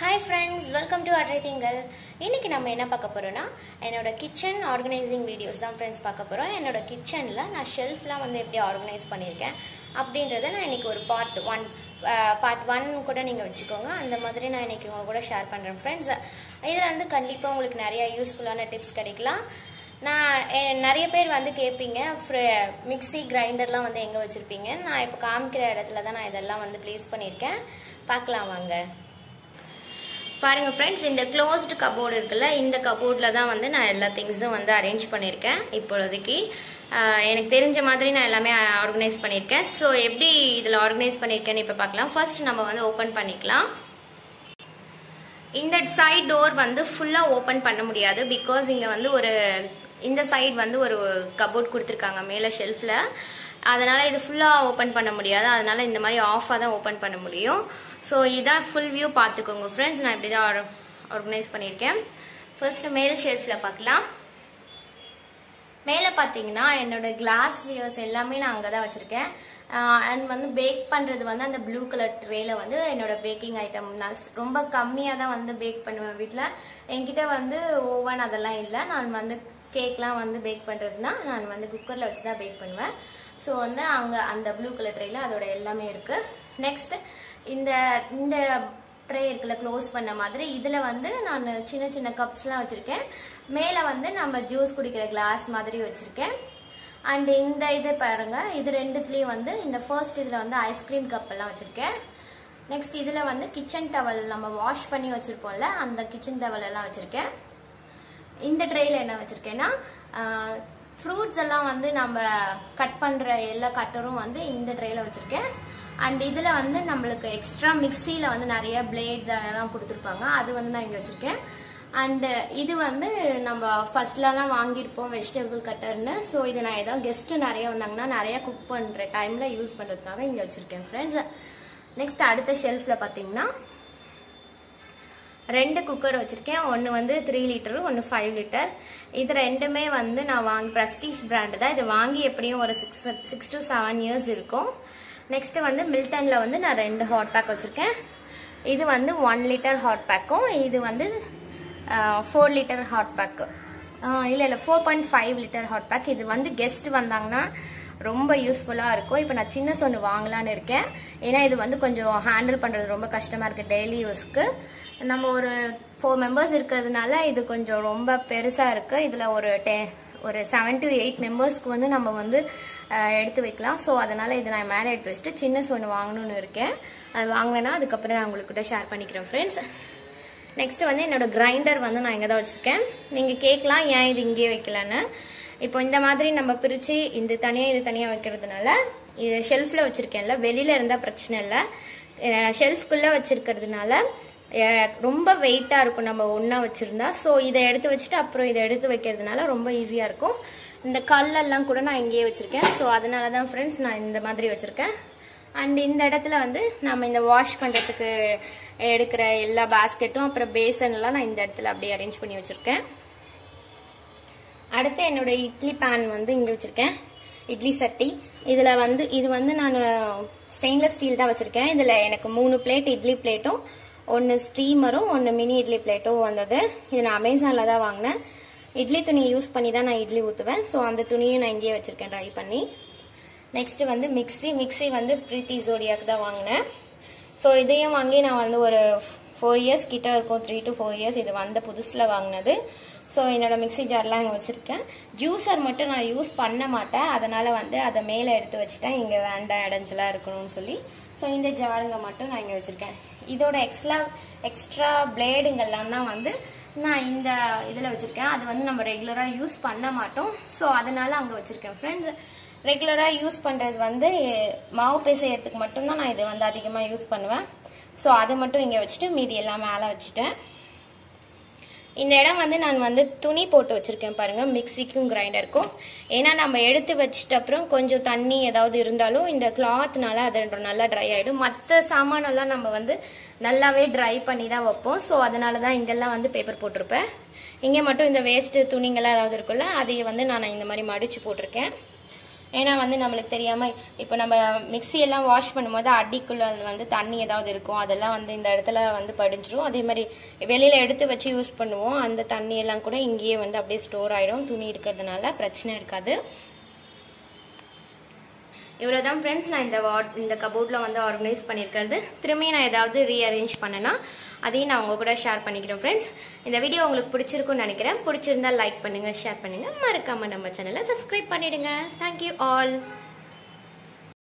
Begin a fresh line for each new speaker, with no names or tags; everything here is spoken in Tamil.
ஹாய் ஃப்ரெண்ட்ஸ் வெல்கம் டு அட்ரை திங்கள் இன்னைக்கு நம்ம என்ன பார்க்க போறோம்னா என்னோட கிச்சன் ஆர்கனைசிங் வீடியோஸ் தான் ஃப்ரெண்ட்ஸ் பார்க்க போறோம் என்னோட கிச்சனில் நான் ஷெல்ஃப்லாம் வந்து எப்படி ஆர்கனைஸ் பண்ணியிருக்கேன் அப்படின்றத நான் இன்னைக்கு ஒரு பார்ட் ஒன் பார்ட் ஒன் கூட நீங்கள் வச்சுக்கோங்க அந்த மாதிரி நான் இன்னைக்கு உங்க கூட ஷேர் பண்ணுறேன் ஃப்ரெண்ட்ஸ் இதில் வந்து கண்டிப்பாக உங்களுக்கு நிறைய யூஸ்ஃபுல்லான டிப்ஸ் கிடைக்கலாம் நான் எ- நிறைய பேர் வந்து கேட்பீங்க மிக்ஸி கிரைண்டர்லாம் வந்து எங்கே வச்சுருப்பீங்க நான் இப்போ காமிக்கிற இடத்துல தான் நான் இதெல்லாம் வந்து ப்ளேஸ் பண்ணியிருக்கேன் பார்க்கலாம் வாங்க பாருங்க ஃப்ரெண்ட்ஸ் இந்த க்ளோஸ்டு கபோர்டு இருக்குல்ல இந்த கபோர்டில் தான் வந்து நான் எல்லா திங்ஸும் வந்து அரேஞ்ச் பண்ணியிருக்கேன் இப்பொழுதைக்கு ஆஹ் எனக்கு தெரிஞ்ச மாதிரி நான் எல்லாமே ஆர்கனைஸ் பண்ணியிருக்கேன் ஸோ எப்படி இதில் ஆர்கனைஸ் பண்ணியிருக்கேன்னு இப்போ பார்க்கலாம் ஃபர்ஸ்ட் நம்ம வந்து ஓப்பன் பண்ணிக்கலாம் இந்த சைட் டோர் வந்து ஃபுல்லாக ஓப்பன் பண்ண முடியாது பிகாஸ் இங்கே வந்து ஒரு இந்த சைடு வந்து ஒரு கபோர்ட் கொடுத்துருக்காங்க மேலே ஷெல்ஃபில் அதனால இது ஃபுல்லாக ஓப்பன் பண்ண முடியாது அதனால இந்த மாதிரி ஆஃபாக தான் ஓப்பன் பண்ண முடியும் ஸோ இதான் ஃபுல் வியூ பார்த்துக்கோங்க ஃப்ரெண்ட்ஸ் நான் இப்படி தான் ஆர்கனைஸ் பண்ணியிருக்கேன் ஃபர்ஸ்ட் மேல் ஷெல்ஃபில் பார்க்கலாம் மேலே பார்த்தீங்கன்னா என்னோட கிளாஸ் வியர்ஸ் எல்லாமே நான் அங்கே தான் வச்சுருக்கேன் அண்ட் வந்து பேக் பண்ணுறது வந்து அந்த ப்ளூ கலர் ட்ரேல வந்து என்னோட பேக்கிங் ஐட்டம் நான் ஸ்- ரொம்ப கம்மியாக தான் வந்து பேக் பண்ணுவேன் வீட்டில் என்கிட்ட வந்து ஓவன் அதெல்லாம் இல்லை நான் வந்து கேக்லாம் வந்து பேக் பண்ணுறதுனா நான் வந்து குக்கரில் வச்சு தான் பேக் பண்ணுவேன் ஸோ வந்து அங்கே அந்த ப்ளூ கலர் ட்ரேல அதோட எல்லாமே இருக்குது நெக்ஸ்ட் இந்த இந்த ட்ரே இருக்குல்ல க்ளோஸ் பண்ண மாதிரி இதில் வந்து நான் சின்ன சின்ன கப்ஸ்லாம் வச்சுருக்கேன் மேலே வந்து நம்ம ஜூஸ் குடிக்கிற கிளாஸ் மாதிரி வச்சுருக்கேன் அண்ட் இந்த இது பாருங்க இது ரெண்டுத்துலேயும் வந்து இந்த ஃபர்ஸ்ட் இதில் வந்து ஐஸ்கிரீம் கப் எல்லாம் வச்சுருக்கேன் நெக்ஸ்ட் இதில் வந்து கிச்சன் டவல் நம்ம வாஷ் பண்ணி வச்சுருப்போம்ல அந்த கிச்சன் டவல் எல்லாம் வச்சுருக்கேன் இந்த ட்ரேல என்ன வச்சிருக்கேன்னா ஃப்ரூட்ஸ் எல்லாம் வந்து நம்ம கட் பண்ற எல்லா கட்டரும் வந்து இந்த ட்ரேல வச்சிருக்கேன் அண்ட் இதுல வந்து நம்மளுக்கு எக்ஸ்ட்ரா மிக்சியில வந்து நிறைய பிளேட்ஸ் அதெல்லாம் கொடுத்துருப்பாங்க அது வந்து நான் இங்க வச்சிருக்கேன் அண்ட் இது வந்து நம்ம ஃபர்ஸ்ட்லலாம் வாங்கியிருப்போம் வெஜிடபிள் கட்டர்னு ஸோ இது நான் ஏதாவது கெஸ்ட் நிறைய வந்தாங்கன்னா நிறைய குக் பண்ற டைம்ல யூஸ் பண்றதுக்காக இங்க வச்சிருக்கேன் ஃப்ரெண்ட்ஸ் நெக்ஸ்ட் அடுத்த ஷெல்ஃப்ல பாத்தீங்கன்னா ரெண்டு குக்கர் வச்சிருக்கேன் ஒன்று வந்து த்ரீ லிட்டரு ஒன்று ஃபைவ் லிட்டர் இது ரெண்டுமே வந்து நான் வாங்கி ப்ரஸ்டீஜ் பிராண்டு தான் இது வாங்கி எப்படியும் ஒரு six six to seven years இருக்கும் நெக்ஸ்ட் வந்து மில்டன்ல வந்து நான் ரெண்டு ஹாட் பேக் வச்சிருக்கேன் இது வந்து ஒன் லிட்டர் ஹாட் பேக்கும் இது வந்து ஃபோர் லிட்டர் ஹாட் பேக்கு இல்லை இல்லை four point five litre hot pack இது வந்து கெஸ்ட் வந்தாங்கன்னா ரொம்ப யூஸ்ஃபுல்லாக இருக்கும் இப்போ நான் சின்ன ஒன்று வாங்கலான்னு இருக்கேன் ஏன்னா இது வந்து கொஞ்சம் ஹேண்டில் பண்ணுறது ரொம்ப கஷ்டமாக இருக்குது டெய்லி யூஸ்க்கு நம்ம ஒரு ஃபோர் மெம்பர்ஸ் இருக்கிறதுனால இது கொஞ்சம் ரொம்ப பெருசாக இருக்குது இதில் ஒரு டெ ஒரு செவன் டு எயிட் மெம்பர்ஸ்க்கு வந்து நம்ம வந்து அஹ், எடுத்து வைக்கலாம் ஸோ அதனால் இதை நான் மேலே எடுத்து வச்சுட்டு சின்ன ஒன்று வாங்கணும்னு இருக்கேன் அது வாங்கினேன்னா அதுக்கப்புறம் நான் உங்கள்கிட்ட ஷேர் பண்ணிக்கிறேன் ஃப்ரெண்ட்ஸ் நெக்ஸ்ட் வந்து என்னோட கிரைண்டர் வந்து நான் இங்கே தான் வச்சிருக்கேன் நீங்கள் கேட்கலாம் ஏன் இது இங்கேயே வைக்கலன்னு இப்போ இந்த மாதிரி நம்ம பிரித்து இந்த தனியாக இது தனியாக வைக்கிறதுனால இது ஷெல்ஃபில் வச்சுருக்கேன்ல வெளியில் இருந்தால் பிரச்சனை இல்லை ஷெல்ஃப்குள்ளே வச்சிருக்கிறதுனால அஹ், ரொம்ப வெயிட்டாக இருக்கும் நம்ம ஒன்றா வச்சுருந்தா ஸோ இதை எடுத்து வச்சுட்டு அப்புறம் இதை எடுத்து வைக்கிறதுனால ரொம்ப ஈஸியாக இருக்கும் இந்த கல்லெல்லாம் கூட நான் இங்கேயே வச்சுருக்கேன் ஸோ அதனால தான் ஃப்ரெண்ட்ஸ் நான் இந்த மாதிரி வச்சுருக்கேன் அண்ட் இந்த இடத்துல வந்து நம்ம இந்த வாஷ் பண்ணுறதுக்கு எடுக்கிற எல்லா பாஸ்கெட்டும் அப்புறம் பேசன் எல்லாம் நான் இந்த இடத்துல அப்படியே அரேஞ்ச் பண்ணி வச்சிருக்கேன் அடுத்து என்னோட இட்லி பேன் வந்து இங்க வச்சிருக்கேன் இட்லி சட்டி இதுல வந்து இது வந்து நான் ஸ்டெயின்லெஸ் ஸ்டீல் தான் வச்சிருக்கேன் இதுல எனக்கு மூணு பிளேட் இட்லி பிளேட்டும் ஒன்னு ஸ்டீமரும் ஒன்னு மினி இட்லி பிளேட்டும் வந்தது இது நான் அமேசான்ல தான் வாங்கினேன் இட்லி துணி யூஸ் பண்ணி தான் நான் இட்லி ஊத்துவேன் ஸோ அந்த துணியும் நான் இங்கேயே வச்சிருக்கேன் ட்ரை பண்ணி நெக்ஸ்ட் வந்து மிக்ஸி மிக்ஸி வந்து பிரீத்தி ஜோடியாக்கு தான் வாங்கினேன் ஸோ இதையும் வாங்கி நான் வந்து ஒரு ஃபோர் இயர்ஸ் கிட்ட இருக்கும் த்ரீ டு ஃபோர் இயர்ஸ் இது வந்த புதுசில் வாங்கினது ஸோ என்னோட மிக்ஸி ஜார்லாம் இங்கே வச்சுருக்கேன் ஜூஸர் மட்டும் நான் யூஸ் பண்ண மாட்டேன் அதனால வந்து அதை மேலே எடுத்து வச்சுட்டேன் இங்கே வேண்டாம் இடஞ்சலாக இருக்கணும்னு சொல்லி ஸோ இந்த ஜாருங்க மட்டும் நான் இங்கே வச்சுருக்கேன் இதோட எக்ஸ்ட்ரா எக்ஸ்ட்ரா பிளேடுங்கள்லாம் தான் வந்து நான் இந்த இதில் வச்சுருக்கேன் அது வந்து நம்ம ரெகுலராக யூஸ் பண்ண மாட்டோம் ஸோ அதனால அங்கே வச்சுருக்கேன் ஃப்ரெண்ட்ஸ் ரெகுலராக யூஸ் பண்ணுறது வந்து மாவு பிசையறதுக்கு மட்டும்தான் நான் இதை வந்து அதிகமாக யூஸ் பண்ணுவேன் ஸோ அதை மட்டும் இங்கே வச்சுட்டு மீதி எல்லாம் மேலே வச்சுட்டேன் இந்த இடம் வந்து நான் வந்து துணி போட்டு வச்சிருக்கேன் பாருங்க மிக்சிக்கும் கிரைண்டருக்கும் ஏன்னா நம்ம எடுத்து வச்சிட்ட அப்புறம் கொஞ்சம் தண்ணி ஏதாவது இருந்தாலும் இந்த கிளாத்னால அது நல்லா ட்ரை ஆயிடும் மற்ற சாமானெல்லாம் நம்ம வந்து நல்லாவே ட்ரை பண்ணி தான் வைப்போம் ஸோ அதனால தான் இங்கெல்லாம் வந்து பேப்பர் போட்டிருப்பேன் இங்கே மட்டும் இந்த வேஸ்ட் துணிங்கெல்லாம் ஏதாவது இருக்குல்ல அதை வந்து நான் இந்த மாதிரி மடிச்சு போட்டிருக்கேன் ஏன்னா வந்து நம்மளுக்கு தெரியாமல் இப்போ நம்ம மிக்ஸி எல்லாம் வாஷ் பண்ணும்போது அடிக்குள்ள வந்து தண்ணி ஏதாவது இருக்கும் அதெல்லாம் வந்து இந்த இடத்துல வந்து படிஞ்சிரும் அதே மாதிரி வெளியில் எடுத்து வச்சு யூஸ் பண்ணுவோம் அந்த தண்ணி எல்லாம் கூட இங்கேயே வந்து அப்படியே ஸ்டோர் ஆகிடும் துணி இருக்கிறதுனால பிரச்சனை இருக்காது இவ்வளோதான் ஃப்ரெண்ட்ஸ் நான் இந்த வார்ட் இந்த கபோர்டில் வந்து ஆர்கனைஸ் பண்ணியிருக்கிறது திரும்பியும் நான் ஏதாவது ரீஅரேஞ்ச் பண்ணனா அதையும் நான் உங்க கூட ஷேர் பண்ணிக்கிறேன் ஃப்ரெண்ட்ஸ் இந்த வீடியோ உங்களுக்கு பிடிச்சிருக்கும்னு நினைக்கிறேன் பிடிச்சிருந்தா லைக் பண்ணுங்கள் ஷேர் பண்ணுங்கள் மறக்காமல் நம்ம சேனலை சப்ஸ்கிரைப் பண்ணிடுங்க தேங்க்யூ ஆல்